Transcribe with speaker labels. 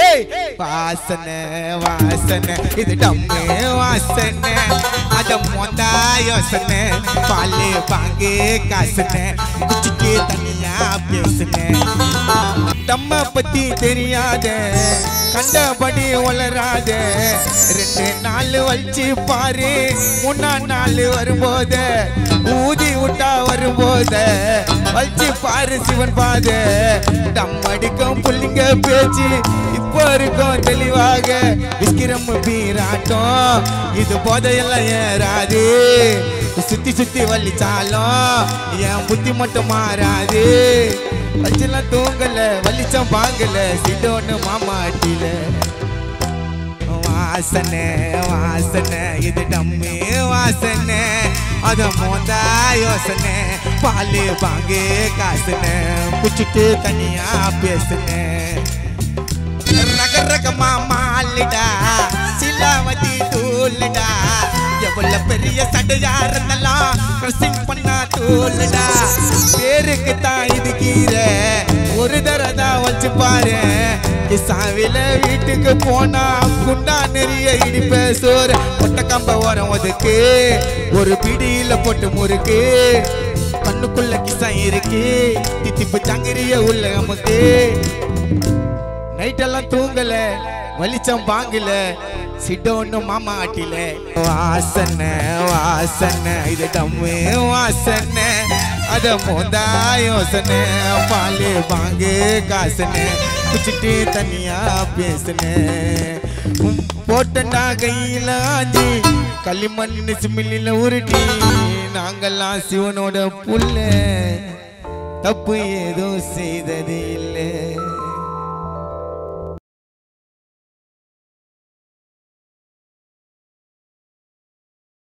Speaker 1: ஏய் வாசனை வாசனை இது டம்மு வாசனை அத மொந்தா யோசனை பாலு பாங்கு காசுன குச்சிக்கு தனியா பேசுனேன் நம்ம பத்தி தெரியாத கண்டபடி வளராத ரெண்டு நாள் வச்சு பாரு மூணா நாள் வரும்போத ஊதி விட்டா வரும்போத வச்சு பாரு சிவன் பாத டம் அடிக்கும் புள்ளிங்க பேச்சு இப்போ இருக்கும் தெளிவாக விக்கிரம் பீராட்டம் இது போதையெல்லாம் ஏறாது சுத்தி சுத்தி வலிச்சாலும் என் புத்தி மட்டும் மாறாது வச்செல்லாம் தூங்கல வலிச்சம் வாங்கல சிடோன்னு மாமாட்டில வாசனை வாசனை இது டம்மு வாசனை அத மோந்தா யோசனை பாலு பாங்கு காசுன குச்சிட்டு தனியா பேசுனேன் ரக ரகமா மாலிடா சிலாவதி தூளுடா எவ்வளவு பெரிய சண்டையா இருந்தாலும் ட்ரெஸ்ஸிங் பண்ணா தூளுடா பேருக்கு தான் இது கீரை ஒரு தடவை தான் வச்சு பாரு சாவில வீட்டுக்கு போனா குண்டா நிறைய இடிப்ப சோறு பொட்ட கம்ப ஓரம் ஒதுக்கு ஒரு பிடியில போட்டு முறுக்கு கண்ணுக்குள்ள கிசா இருக்கு தித்திப்பு சங்கிரிய உள்ள நமக்கு நைட்டெல்லாம் தூங்கல வலிச்சம் பாங்கல சிட்டோன்னு மாமா ஆட்டில வாசனை வாசனை இது டம்மு வாசனை அத மோந்தா யோசனை பாலு பாங்கு காசனை குச்சிட்டு தனியா பேசுனேன் போட்டண்டா கையில ஆஞ்சி களிமண் சிமிழில உருட்டி நாங்கெல்லாம் சிவனோட புள்ள தப்பு ஏதோ செய்தது இல்லை